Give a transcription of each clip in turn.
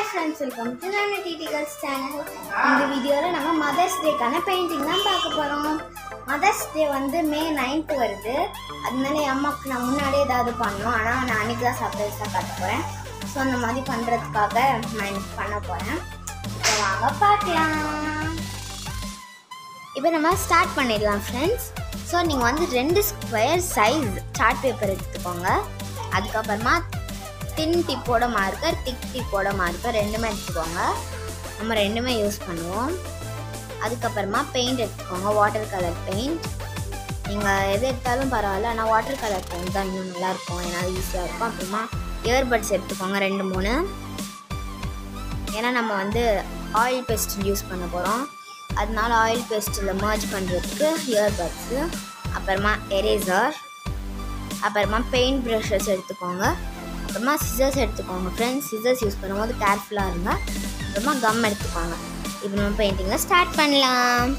friends welcome to நான் DD girls channel இந்த வீடியோவில் நம்ம மதர்ஸ் டேக்கான பெயிண்டிங் தான் பார்க்க போகிறோம் மதர்ஸ் டே வந்து மே நைன்த்து வருது அதனால என் அம்மாவுக்கு நான் முன்னாடியே ஏதாவது பண்ணணும் ஆனால் நான் அன்றைக்கி தான் சர்ப்ரைஸாக காட்ட போகிறேன் ஸோ அந்த மாதிரி பண்ணுறதுக்காக நான் இன்னைக்கு பண்ண போகிறேன் இப்போ வாங்க பார்க்கலாம் இப்போ நம்ம ஸ்டார்ட் பண்ணிடலாம் ஃப்ரெண்ட்ஸ் ஸோ நீங்கள் வந்து ரெண்டு ஸ்கொயர் சைஸ் சார்ட் பேப்பர் எடுத்துக்கோங்க அதுக்கப்புறமா தின் டிப்போட மார்க்கர் திக் டிப்போட மார்க்கர் ரெண்டுமே எடுத்துக்கோங்க நம்ம ரெண்டுமே யூஸ் பண்ணுவோம் அதுக்கப்புறமா பெயிண்ட் எடுத்துக்கோங்க வாட்டர் கலர் பெயிண்ட் நீங்கள் எது எடுத்தாலும் பரவாயில்ல ஆனால் வாட்டர் கலர் பெயிண்ட் தான் இன்னும் நல்லாயிருக்கும் ஏன்னா ஈஸியாக இருக்கும் அப்புறமா இயர்பட்ஸ் எடுத்துக்கோங்க ரெண்டு மூணு ஏன்னா நம்ம வந்து ஆயில் பேஸ்ட் யூஸ் பண்ண போகிறோம் அதனால ஆயில் பேஸ்ட்டில் மர்ஜ் பண்ணுறதுக்கு இயர்பட்ஸு அப்புறமா எரேசர் அப்புறமா பெயிண்ட் ப்ரஷஸ் எடுத்துக்கோங்க அப்புறமா சிசர்ஸ் எடுத்துக்கோங்க ஃப்ரெண்ட்ஸ் சிசர்ஸ் யூஸ் பண்ணும்போது கேர்ஃபுல்லாக இருங்க அப்புறமா கம் எடுத்துக்கோங்க இப்போ நம்ம பெயிண்டிங்கை ஸ்டார்ட் பண்ணலாம்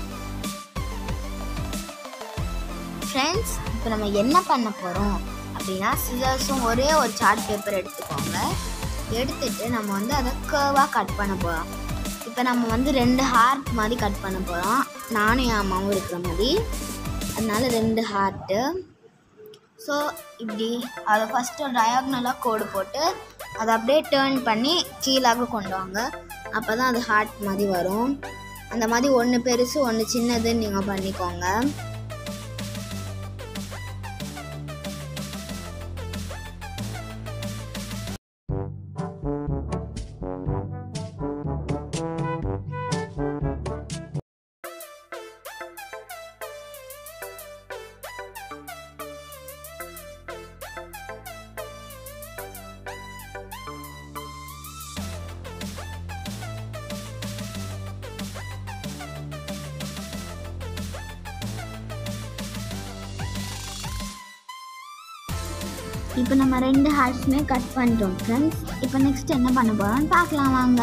ஃப்ரெண்ட்ஸ் இப்போ நம்ம என்ன பண்ண போகிறோம் அப்படின்னா சிசர்ஸும் ஒரே ஒரு சார்ட் பேப்பர் எடுத்துக்கோங்க எடுத்துட்டு நம்ம வந்து அதை கேர்வாக கட் பண்ண போகிறோம் இப்போ நம்ம வந்து ரெண்டு ஹார்ட் மாதிரி கட் பண்ண போகிறோம் நானும் என் அம்மாவும் இருக்கிற மாதிரி அதனால ரெண்டு ஹார்ட்டு ஸோ இப்படி அதை ஃபஸ்ட்டு டயாக்னலாக கோடு போட்டு அதை அப்படியே டேர்ன் பண்ணி கீழாக கொண்டு வாங்க அப்போ தான் அது ஹார்ட் மாதிரி வரும் அந்த மாதிரி ஒன்று பெருசு ஒன்று சின்னதுன்னு நீங்கள் பண்ணிக்கோங்க இப்போ நம்ம ரெண்டு ஹார்ட்ஸுமே கட் பண்ணிட்டோம் ஃப்ரெண்ட்ஸ் இப்போ நெக்ஸ்ட் என்ன பண்ண போகிறோம்னு பார்க்கலாம் வாங்க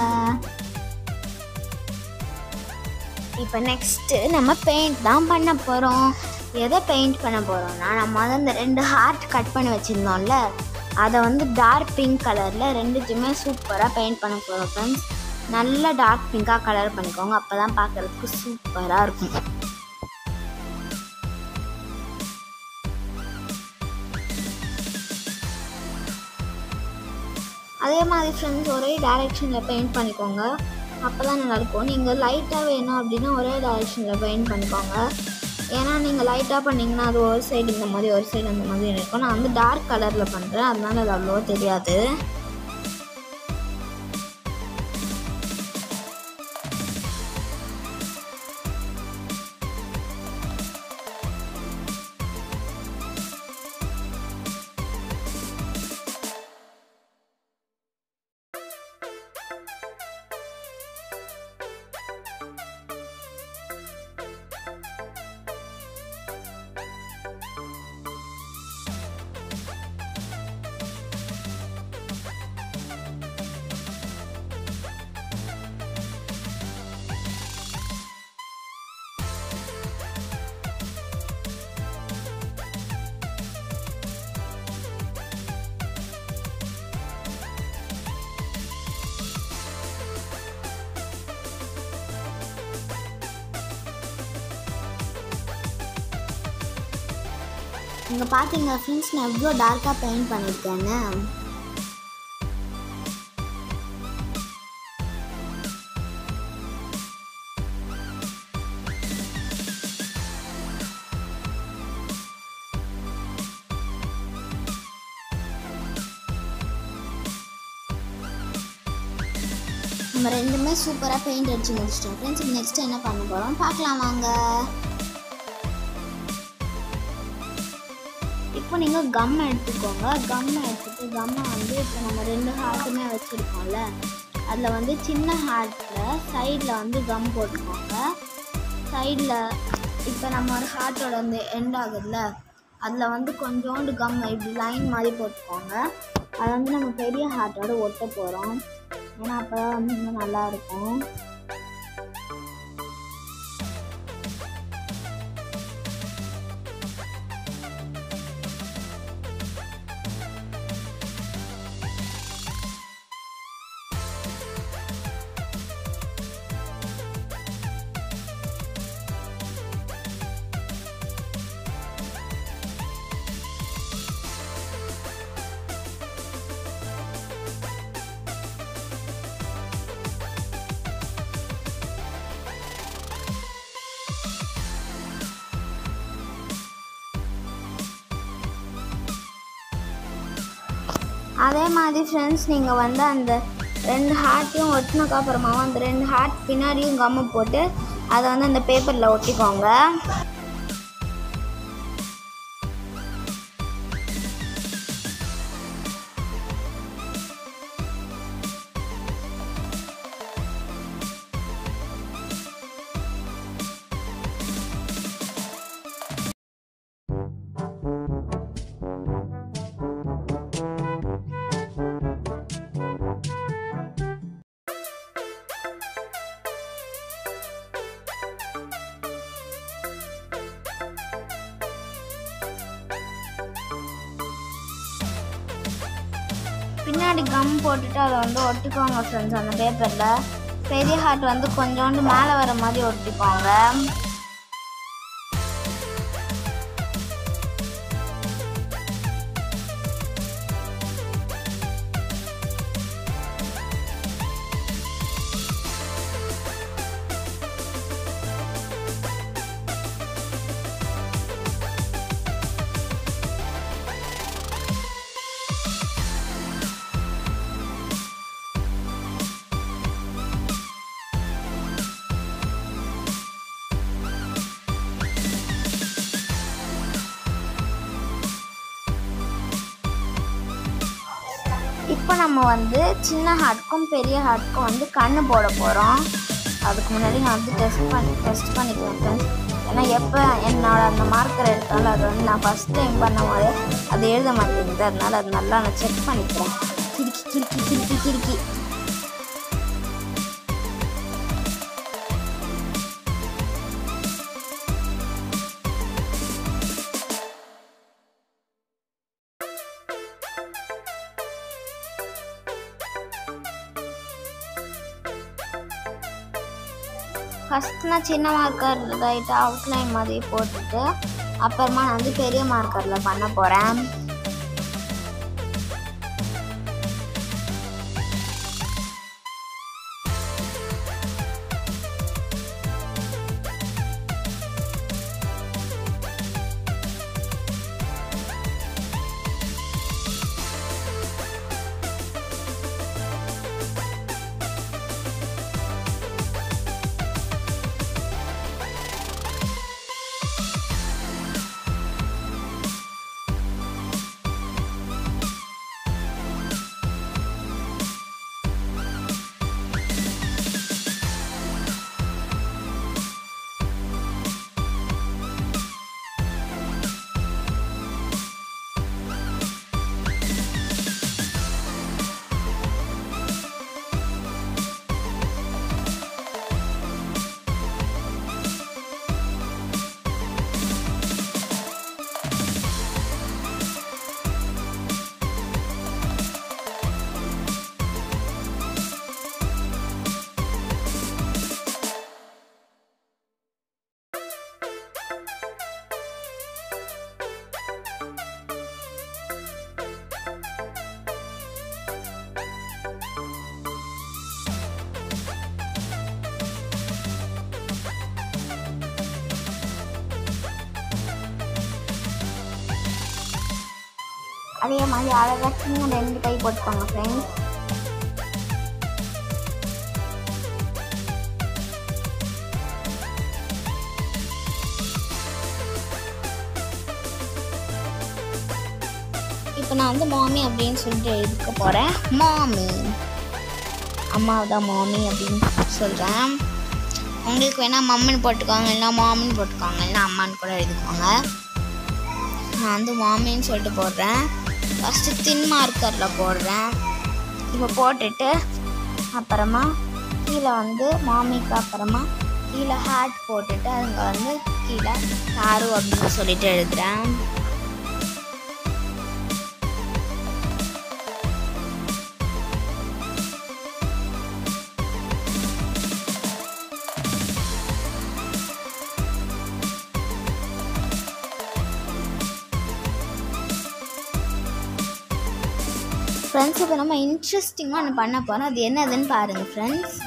இப்போ நெக்ஸ்ட்டு நம்ம பெயிண்ட் தான் பண்ண போகிறோம் எதை பெயிண்ட் பண்ண போகிறோம்னா நம்ம வந்து அந்த ரெண்டு ஹார்ட் கட் பண்ணி வச்சுருந்தோம்ல அதை வந்து டார்க் பிங்க் கலரில் ரெண்டுத்தையுமே சூப்பராக பெயிண்ட் பண்ண போகிறோம் ஃப்ரெண்ட்ஸ் நல்ல டார்க் பிங்காக கலர் பண்ணிக்கோங்க அப்போ தான் பார்க்குறதுக்கு சூப்பராக இருக்கும் அதே மாதிரி ஃப்ரெண்ட்ஸ் ஒரே டைரெக்ஷனில் பெயிண்ட் பண்ணிக்கோங்க அப்போ தான் நல்லாயிருக்கும் நீங்கள் லைட்டாக வேணும் அப்படின்னா ஒரே டைரெக்ஷனில் பெயிண்ட் பண்ணிக்கோங்க ஏன்னா நீங்கள் லைட்டாக பண்ணிங்கன்னா அது ஒரு சைடு இந்த மாதிரி ஒரு சைடு அந்த மாதிரி இருக்கும் நான் வந்து டார்க் கலரில் பண்ணுறேன் அதனால அது அவ்வளோவா தெரியாது நீங்கள் பார்த்தீங்க ஃப்ரெண்ட்ஸ் நான் எவ்வளோ டார்க்காக பெயிண்ட் பண்ணியிருக்கேன்னு நம்ம ரெண்டுமே சூப்பராக பெயிண்ட் அடிச்சு முடிச்சிட்டோம் ஃப்ரெண்ட்ஸ் நெக்ஸ்ட் என்ன பண்ண போகிறோம் பார்க்கலாம் வாங்க இப்போ நீங்கள் கம் எடுத்துக்கோங்க கம் எடுத்துட்டு கம்மை வந்து இப்போ நம்ம ரெண்டு ஹார்ட்டுமே வச்சுருக்கோம்ல அதில் வந்து சின்ன ஹார்ட்டில் சைடில் வந்து கம் போட்டுக்கோங்க சைடில் இப்போ நம்ம ஒரு ஹார்ட்டோட வந்து எண்ட் ஆகுதுல அதில் வந்து கொஞ்சோண்டு கம் இப்படி லைன் மாதிரி போட்டுக்கோங்க அதை வந்து நம்ம பெரிய ஹார்ட்டோட ஒட்ட போகிறோம் ஏன்னா அப்போ தான் வந்து இன்னும் நல்லாயிருக்கும் அதே மாதிரி ஃப்ரெண்ட்ஸ் நீங்கள் வந்து அந்த ரெண்டு ஹார்ட்டையும் ஒட்டினக்கு அப்புறமாவும் அந்த ரெண்டு ஹார்ட் பின்னாடியும் கம்மு போட்டு அதை வந்து அந்த பேப்பரில் ஒட்டிக்கோங்க பின்னாடி கம் போட்டுட்டு அதை வந்து ஒட்டிக்கோங்க ஃப்ரெண்ட்ஸ் அந்த பேப்பரில் பெரிய ஹார்ட் வந்து கொஞ்சோண்டு மேலே வர மாதிரி ஒட்டிக்கோங்க இப்போ நம்ம வந்து சின்ன ஹார்ட்க்கும் பெரிய ஹார்ட்க்கும் வந்து கண்ணு போட போகிறோம் அதுக்கு முன்னாடி நான் வந்து டெஸ்ட் பண்ணி டெஸ்ட் பண்ணிக்கிறேன் ஃப்ரெண்ட்ஸ் ஏன்னா எப்போ என்னோட அந்த மார்க்கர் எடுத்தாலும் அது வந்து நான் ஃபஸ்ட் டைம் பண்ணும் போது அது எழுத மாட்டேங்குது அதனால அது நல்லா நான் செக் பண்ணிக்கிறேன் கிறுக்கி கிறுக்கி கிறுக்கி கிறுக்கி ஃபஸ்ட் நான் சின்ன மார்க்கர் லைட்டு அவுட்லைன் மாதிரி போட்டுட்டு அப்புறமா நான் வந்து பெரிய மார்க்கரில் பண்ண போகிறேன் அதே மாதிரி அழகாக சின்ன ரெண்டு கை போட்டுக்கோங்க ஃப்ரெண்ட்ஸ் இப்போ நான் வந்து மாமி அப்படின்னு சொல்லிட்டு எழுதிக்க போகிறேன் மாமி அம்மாவை தான் மாமி அப்படின்னு சொல்கிறேன் உங்களுக்கு வேணால் மம்மின்னு போட்டுக்கோங்க இல்லைனா மாமின்னு போட்டுக்கோங்க இல்லைனா அம்மான்னு கூட எழுதிக்கோங்க நான் வந்து மாமின்னு சொல்லிட்டு போடுறேன் ஃபஸ்ட்டு தின் மார்க்கரில் போடுறேன் இப்போ போட்டுட்டு அப்புறமா கீழே வந்து மாமிக்கு அப்புறமா கீழே ஹேட் போட்டுட்டு அங்கே வந்து கீழே சாரு அப்படின்னு சொல்லிட்டு எழுதுறேன் ஃப்ரெண்ட்ஸ் இப்போ நம்ம இன்ட்ரெஸ்டிங்காக ஒன்று பண்ண போகிறோம் அது என்னதுன்னு பாருங்கள் ஃப்ரெண்ட்ஸ்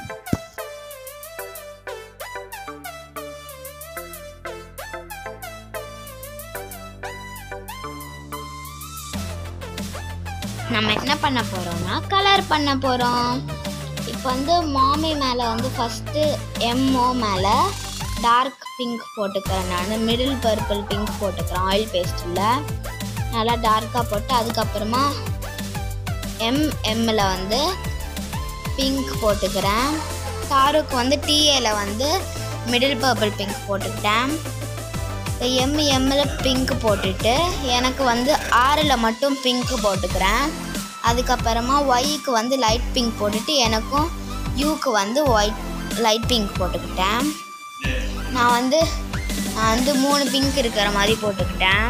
நம்ம நம்ம என்ன பண்ண போகிறோம்னா கலர் பண்ண போகிறோம் இப்போ வந்து மாமி மேலே வந்து ஃபஸ்ட்டு எம்ஓ மேலே டார்க் பிங்க் போட்டுக்கிறேன் நான் மிடில் பர்பிள் பிங்க் போட்டுக்கிறேன் ஆயில் பேஸ்ட்டில் நல்லா டார்க்காக போட்டு அதுக்கப்புறமா எம் எம்மில் வந்து பிங்க் போட்டுக்கிறேன் தாருக்கு வந்து டிஏல வந்து மிடில் பர்பிள் பிங்க் போட்டுக்கிட்டேன் இப்போ எம் எம்மில் பிங்க் போட்டுட்டு எனக்கு வந்து ஆறில் மட்டும் பிங்க் போட்டுக்கிறேன் அதுக்கப்புறமா ஒய்க்கு வந்து லைட் பிங்க் போட்டுட்டு எனக்கும் யூக்கு வந்து ஒயிட் லைட் பிங்க் போட்டுக்கிட்டேன் நான் வந்து நான் வந்து மூணு பிங்க் இருக்கிற மாதிரி போட்டுக்கிட்டேன்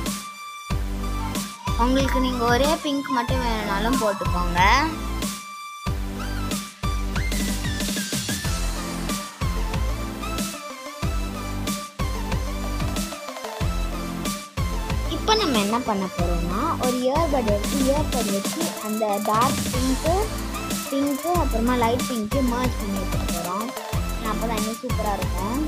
உங்களுக்கு நீங்கள் ஒரே பிங்க் மட்டும் வேணும்னாலும் போட்டுக்கோங்க இப்போ நம்ம என்ன பண்ண போகிறோம்னா ஒரு இயர்பட் எடுத்து இயர்பட் வச்சு அந்த டார்க் பிங்க்கு பிங்க்கு அப்புறமா லைட் பிங்க்கு மர்ஜ் பண்ணி எடுத்துக்க போகிறோம் அப்போ தான் இன்னும் சூப்பராக இருக்கும்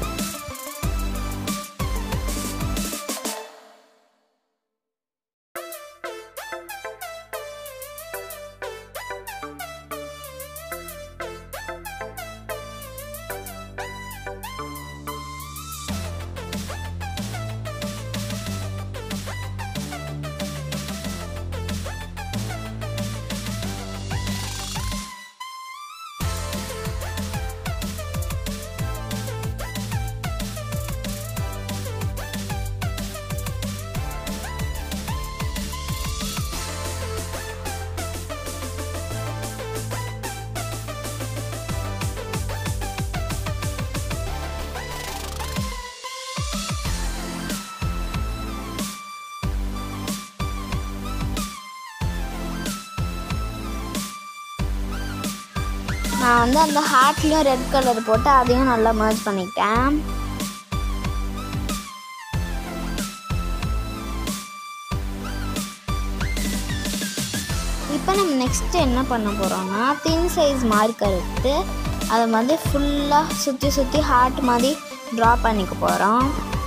நான் வந்து அந்த ஹார்ட்லேயும் ரெட் கலர் போட்டு அதையும் நல்லா மர்ஜ் பண்ணிக்கிட்டேன் இப்போ நம்ம நெக்ஸ்ட் என்ன பண்ண போகிறோம்னா தின் சைஸ் மார்க்கர் எடுத்து அதை வந்து ஃபுல்லாக சுற்றி சுற்றி ஹார்ட் மாதிரி ட்ரா பண்ணிக்க போகிறோம்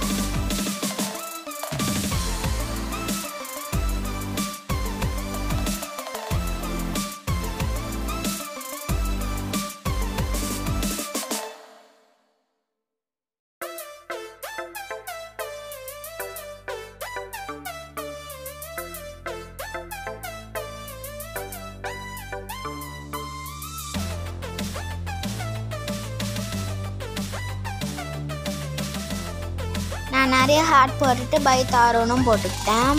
நான் நிறைய ஹார்ட் போட்டுட்டு பை தாரோனும் போட்டுக்கிட்டேன்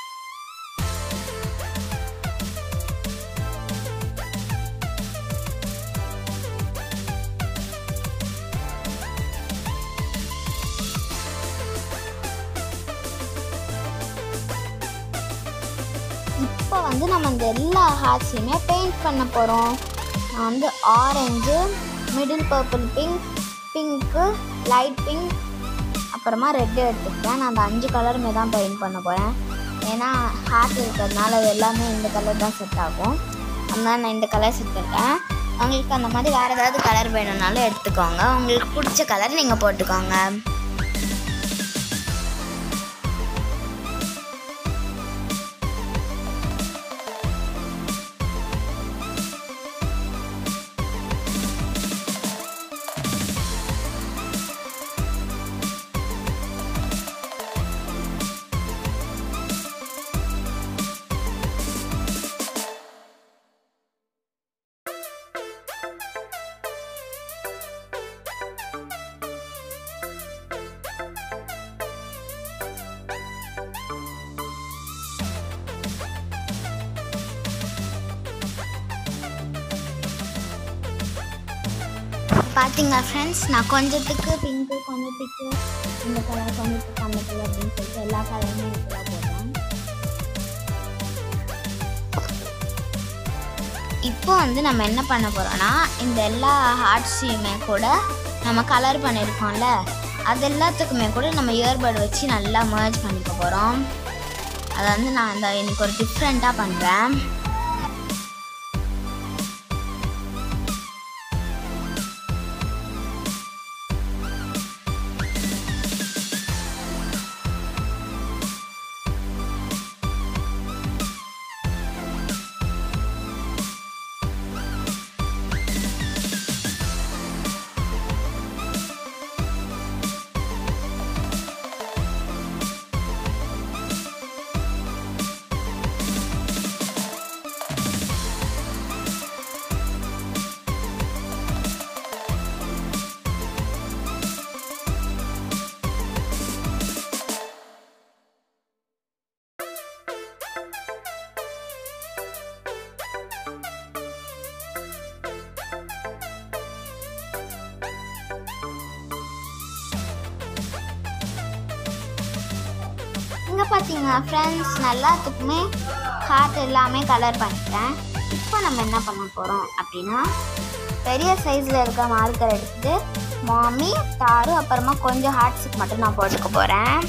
இப்போ வந்து நம்ம இந்த எல்லா ஹார்ட்ஸையுமே பெயிண்ட் பண்ண போகிறோம் நான் வந்து orange middle purple pink pink light pink அப்புறமா ரெட்டு எடுத்துக்கிட்டேன் நான் அந்த அஞ்சு கலருமே தான் பெயிண்ட் பண்ண போகிறேன் ஏன்னா ஹார்ட் இருக்கிறதுனால அது எல்லாமே இந்த கலர் தான் செட் ஆகும் அதனால நான் இந்த கலர் செட் இருக்கேன் உங்களுக்கு அந்த மாதிரி வேறு ஏதாவது கலர் வேணும்னாலும் எடுத்துக்கோங்க உங்களுக்கு பிடிச்ச கலர் நீங்கள் போட்டுக்கோங்க பார்த்தீங்களா ஃப்ரெண்ட்ஸ் நான் கொஞ்சத்துக்கு பிங்க்கு கொஞ்சத்துக்கு இந்த கலர் கொஞ்சத்துக்கு அந்த கலர் அப்படின்னு சொல்லிட்டு எல்லா கலருமே இதுக்குள்ள போடுறேன் இப்போ வந்து நம்ம என்ன பண்ண போகிறோம்னா இந்த எல்லா ஹார்ட்ஸையுமே கூட நம்ம கலர் பண்ணியிருக்கோம்ல அது எல்லாத்துக்குமே கூட நம்ம இயர்பட் வச்சு நல்லா மர்ஜ் பண்ணிக்க போகிறோம் அதை வந்து நான் இந்த இன்னைக்கு ஒரு டிஃப்ரெண்ட்டாக பண்ணுறேன் இங்கே பார்த்தீங்கன்னா ஃப்ரெண்ட்ஸ் எல்லாத்துக்குமே ஹார்ட் எல்லாமே கலர் பண்ணிட்டேன் இப்போ நம்ம என்ன பண்ண போகிறோம் அப்படின்னா பெரிய சைஸில் இருக்க மார்க்கர் எடுத்துட்டு மாமி தாரு அப்புறமா கொஞ்சம் ஹார்ட்ஸுக்கு மட்டும் நான் போட்டுக்க போகிறேன்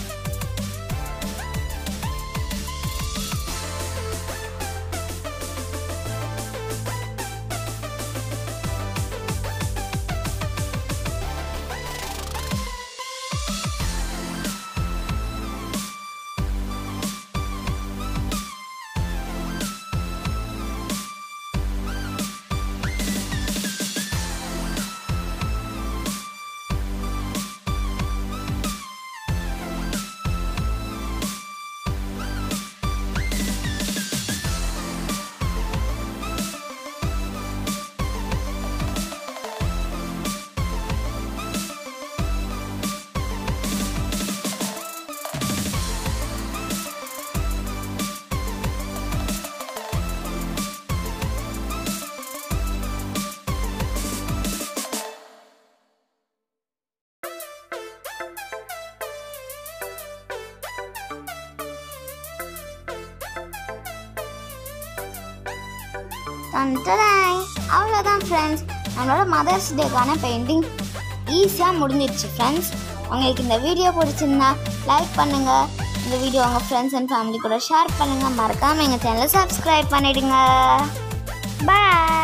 தந்ததாய் அவ்வளோதான் ஃப்ரெண்ட்ஸ் நம்மளோட மதர்ஸ் டேக்கான பெயிண்டிங் ஈஸியாக முடிஞ்சிடுச்சு ஃப்ரெண்ட்ஸ் உங்களுக்கு இந்த வீடியோ பிடிச்சிருந்தா லைக் பண்ணுங்கள் இந்த வீடியோ உங்கள் ஃப்ரெண்ட்ஸ் அண்ட் ஃபேமிலி கூட ஷேர் பண்ணுங்கள் மறக்காமல் எங்கள் சேனலை சப்ஸ்கிரைப் பண்ணிடுங்க பாய்